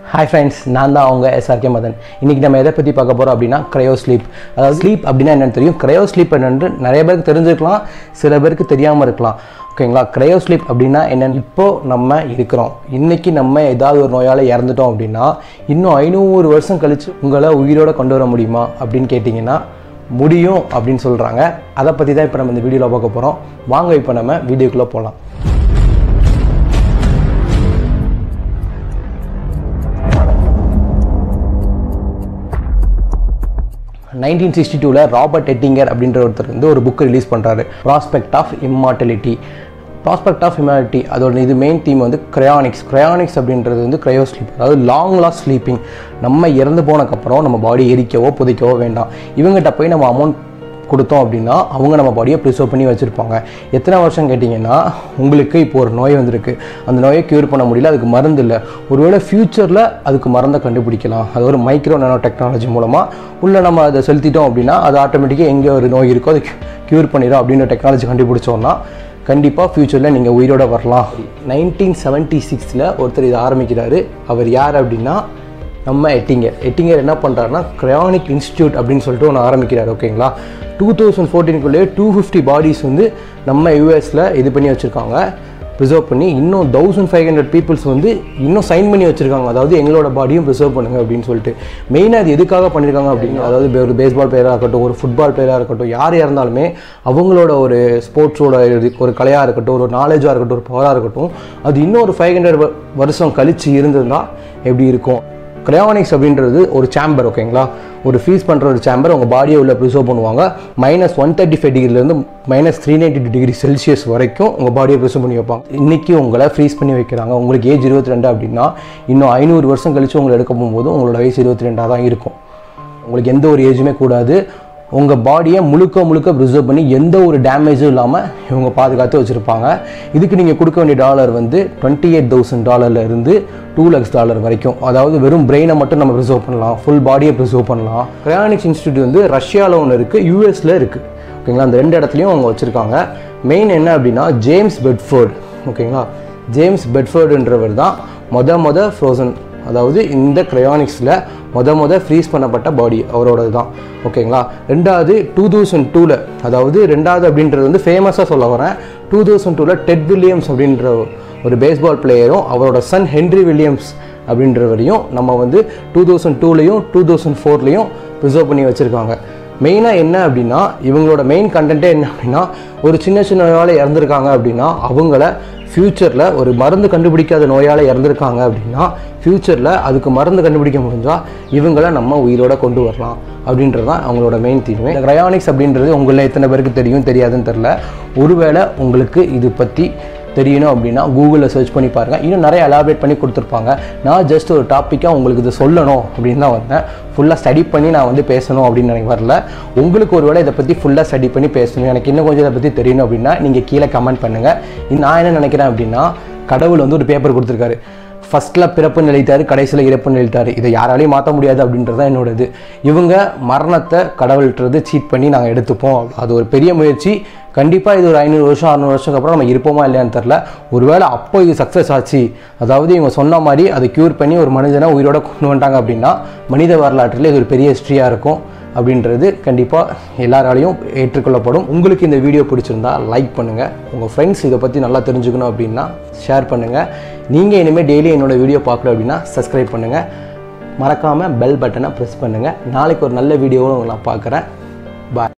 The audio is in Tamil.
ஹாய் ஃப்ரெண்ட்ஸ் நான் தான் அவங்க எஸ்ஆர்கே மதன் இன்றைக்கி நம்ம எதை பற்றி பார்க்க போகிறோம் அப்படின்னா க்ரையோ ஸ்லீப் அதாவது ஸ்லீப் அப்படின்னா என்னென்னு தெரியும் க்ரையோ ஸ்லீப் என்னென்று நிறைய பேருக்கு தெரிஞ்சிருக்கலாம் சில பேருக்கு தெரியாமல் இருக்கலாம் ஓகேங்களா க்ரையோ ஸ்லீப் அப்படின்னா என்னென்னு இப்போது நம்ம இருக்கிறோம் இன்றைக்கி நம்ம ஏதாவது ஒரு நோயால் இறந்துட்டோம் அப்படின்னா இன்னும் ஐநூறு வருஷம் கழித்து உங்களை உயிரோட கொண்டு வர முடியுமா அப்படின்னு கேட்டிங்கன்னா முடியும் அப்படின்னு சொல்கிறாங்க அதை பற்றி தான் இப்போ நம்ம இந்த வீடியோவில் பார்க்க போகிறோம் வாங்க இப்போ நம்ம வீடியோக்குள்ளே போகலாம் நைன்டீன் சிக்ஸ்டி டூவில் ராபர்ட் எட்டிங்கர் அப்படின்ற ஒருத்தர் வந்து ஒரு புக் ரிலீஸ் பண்ணுறாரு prospect of immortality prospect of immortality அதோட இது மெயின் தீம் வந்து க்ரையானிக்ஸ் க்ரையானிக்ஸ் அப்படின்றது வந்து க்ரையோ ஸ்லீப் அதாவது லாங் லாஸ்ட் ஸ்லீப்பிங் நம்ம இறந்து போனதுக்கப்புறம் நம்ம பாடி எரிக்கவோ புதைக்கவோ வேண்டாம் இவங்ககிட்ட போய் நம்ம அமௌண்ட் கொடுத்தோம் அப்படின்னா அவங்க நம்ம பாடியை ப்ரிசர்வ் பண்ணி வச்சுருப்பாங்க எத்தனை வருஷம் கேட்டிங்கன்னா உங்களுக்கு இப்போ ஒரு நோய் வந்திருக்கு அந்த நோயை க்யூர் பண்ண முடியல அதுக்கு மருந்து இல்லை ஒருவேளை ஃப்யூச்சரில் அதுக்கு மருந்தை கண்டுபிடிக்கலாம் அது ஒரு மைக்ரோ நானோ டெக்னாலஜி மூலமாக உள்ளே நம்ம அதை செலுத்திட்டோம் அப்படின்னா அது ஆட்டோமேட்டிக்காக எங்கே ஒரு நோய் இருக்கோ அதை க்யூர் பண்ணிடும் அப்படின்ற டெக்னாலஜி கண்டுபிடிச்சோன்னா கண்டிப்பாக ஃப்யூச்சரில் நீங்கள் உயிரோட வரலாம் நைன்டீன் செவன்ட்டி சிக்ஸில் ஒருத்தர் இதை ஆரம்பிக்கிறாரு அவர் யார் அப்படின்னா நம்ம எட்டிங்கர் எட்டிங்கர் என்ன பண்ணுறாருன்னா க்ரையானிக் இன்ஸ்டியூட் அப்படின்னு சொல்லிட்டு ஒன்று ஆரம்பிக்கிறார் ஓகேங்களா டூ தௌசண்ட் ஃபோர்டீனுக்குள்ளேயே டூ ஃபிஃப்டி பாடிஸ் வந்து நம்ம யூஎஸில் இது பண்ணி வச்சுருக்காங்க ப்ரிசர்வ் பண்ணி இன்னும் தௌசண்ட் ஃபைவ் ஹண்ட்ரட் பீப்புள்ஸ் வந்து இன்னும் சைன் பண்ணி வச்சுருக்காங்க அதாவது எங்களோட பாடியும் ப்ரிசர்வ் பண்ணுங்க அப்படின்னு சொல்லிட்டு மெயினாக அது எதுக்காக பண்ணியிருக்காங்க அப்படின்னு அதாவது ஒரு பேஸ்பால் பிளேயராக இருக்கட்டும் ஒரு ஃபுட்பால் பிளேயராக இருக்கட்டும் யார் இருந்தாலுமே அவங்களோட ஒரு ஸ்போர்ட்ஸோட ஒரு கலையாக இருக்கட்டும் ஒரு நாலேஜாக இருக்கட்டும் ஒரு பவராக இருக்கட்டும் அது இன்னும் ஒரு ஃபைவ் ஹண்ட்ரட் வருஷம் கழிச்சு இருந்திருந்தா எப்படி இருக்கும் க்ரையானிக்ஸ் அப்படின்றது ஒரு சேம்பர் ஓகேங்களா ஒரு ஃப்ரீஸ் பண்ணுற ஒரு சேம்பர் உங்கள் பாடியை உள்ள ப்ரிசர்வ் பண்ணுவாங்க மைனஸ் ஒன் தேர்ட்டி ஃபைவ் டிகிரிலேருந்து minus three ninety degree Celsius வரைக்கும் உங்கள் பாடியை ப்ரிசர்வ் பண்ணி வைப்பாங்க இன்றைக்கி உங்களை ஃப்ரீஸ் பண்ணி வைக்கிறாங்க உங்களுக்கு ஏஜ் இருபத்தி ரெண்டு அப்படின்னா இன்னும் ஐநூறு வருஷம் கழித்து உங்களை எடுக்க போகும்போது உங்களோட வயசு இருபத்தி ரெண்டாக தான் இருக்கும் உங்களுக்கு எந்த ஒரு ஏஜுமே கூடாது உங்கள் பாடியை முழுக்க முழுக்க ப்ரிசர்வ் பண்ணி எந்த ஒரு டேமேஜும் இல்லாமல் இவங்க பாதுகாத்து வச்சுருப்பாங்க இதுக்கு நீங்கள் கொடுக்க வேண்டிய டாலர் வந்து டுவெண்ட்டி எயிட் தௌசண்ட் டாலர்லேருந்து டூ லேக்ஸ் டாலர் வரைக்கும் அதாவது வெறும் பிரெயினை மட்டும் நம்ம ப்ரிசர்வ் பண்ணலாம் ஃபுல் பாடியை ப்ரிசர்வ் பண்ணலாம் கிரையானிக்ஸ் இன்ஸ்டியூட் வந்து ரஷ்யாவில் ஒன்று இருக்குது யூஎஸில் இருக்குது ஓகேங்களா அந்த ரெண்டு இடத்துலையும் அவங்க வச்சுருக்காங்க மெயின் என்ன அப்படின்னா ஜேம்ஸ் பெட்ஃபோர்ட் ஓகேங்களா ஜேம்ஸ் பெட்ஃபோர்டுன்றவர் தான் மொத மொத ஃப்ரோசன் அதாவது இந்த க்ரையானிக்ஸில் மொத மொத ஃப்ரீஸ் பண்ணப்பட்ட பாடி அவரோடது தான் ஓகேங்களா ரெண்டாவது டூ தௌசண்ட் டூவில் அதாவது ரெண்டாவது அப்படின்றது வந்து ஃபேமஸாக சொல்ல வரேன் டூ தௌசண்ட் டூவில் டெட் வில்லியம்ஸ் அப்படின்ற ஒரு பேஸ்பால் பிளேயரும் அவரோட சன் ஹென்ரி வில்லியம்ஸ் அப்படின்றவரையும் நம்ம வந்து டூ தௌசண்ட் டூலையும் டூ தௌசண்ட் ஃபோர்லேயும் ப்ரிசர்வ் பண்ணி வச்சுருக்காங்க மெயினாக என்ன அப்படின்னா இவங்களோட மெயின் கண்டென்ட்டே என்ன அப்படின்னா ஒரு சின்ன சின்ன நோயால் இறந்துருக்காங்க அப்படின்னா அவங்கள ஃப்யூச்சரில் ஒரு மருந்து கண்டுபிடிக்காத நோயால் இறந்துருக்காங்க அப்படின்னா ஃப்யூச்சரில் அதுக்கு மருந்து கண்டுபிடிக்க முடிஞ்சால் இவங்கள நம்ம உயிரோட கொண்டு வரலாம் அப்படின்றது தான் அவங்களோட மெயின் தீமே இந்த கிரையானிக்ஸ் அப்படின்றது உங்களில் எத்தனை பேருக்கு தெரியும் தெரியாதுன்னு தெரில ஒருவேளை உங்களுக்கு இது பற்றி தெரியணும் அப்படின்னா கூகுளில் சர்ச் பண்ணி பாருங்கள் இன்னும் நிறைய எலாபரேட் பண்ணி கொடுத்துருப்பாங்க நான் ஜஸ்ட் ஒரு டாப்பிக்காக உங்களுக்கு இது சொல்லணும் அப்படின்னு தான் வந்தேன் ஃபுல்லாக ஸ்டடி பண்ணி நான் வந்து பேசணும் அப்படின்னு எனக்கு வரல உங்களுக்கு ஒரு வேளை இதை பற்றி ஃபுல்லாக ஸ்டடி பண்ணி பேசணும் எனக்கு இன்னும் கொஞ்சம் இதை பற்றி தெரியணும் அப்படின்னா நீங்கள் கீழே கமெண்ட் பண்ணுங்கள் நான் என்ன நினைக்கிறேன் அப்படின்னா கடவுள் வந்து ஒரு பேப்பர் கொடுத்துருக்காரு ஃபஸ்ட்டில் பிறப்பு நிலைத்தார் கடைசியில் இறப்பு நிலைத்தார் இதை யாராலையும் மாற்ற முடியாது அப்படின்றது தான் என்னோட இது இவங்க மரணத்தை கடவுள்ன்றது சீட் பண்ணி நாங்கள் எடுத்துப்போம் அது ஒரு பெரிய முயற்சி கண்டிப்பாக இது ஒரு ஐநூறு வருஷம் அறநூறு வருஷத்துக்கு அப்புறம் நம்ம இருப்போமா இல்லையான்னு தெரில ஒருவேளை அப்போ இது சக்ஸஸ் ஆச்சு அதாவது இவங்க சொன்ன மாதிரி அதை க்யூர் பண்ணி ஒரு மனிதனை உயிரோட கொண்டு வந்துட்டாங்க அப்படின்னா மனித வரலாற்றில் இது ஒரு பெரிய ஹிஸ்ட்ரியாக இருக்கும் அப்படின்றது கண்டிப்பாக எல்லாராலையும் ஏற்றுக்கொள்ளப்படும் உங்களுக்கு இந்த வீடியோ பிடிச்சிருந்தா லைக் பண்ணுங்கள் உங்கள் ஃப்ரெண்ட்ஸ் இதை பற்றி நல்லா தெரிஞ்சுக்கணும் அப்படின்னா ஷேர் பண்ணுங்கள் நீங்கள் இனிமேல் டெய்லி என்னோடய வீடியோ பார்க்கல அப்படின்னா சப்ஸ்கிரைப் பண்ணுங்கள் மறக்காமல் பெல் பட்டனை ப்ரெஸ் பண்ணுங்கள் நாளைக்கு ஒரு நல்ல வீடியோவும் உங்களை நான் பார்க்குறேன் பாய்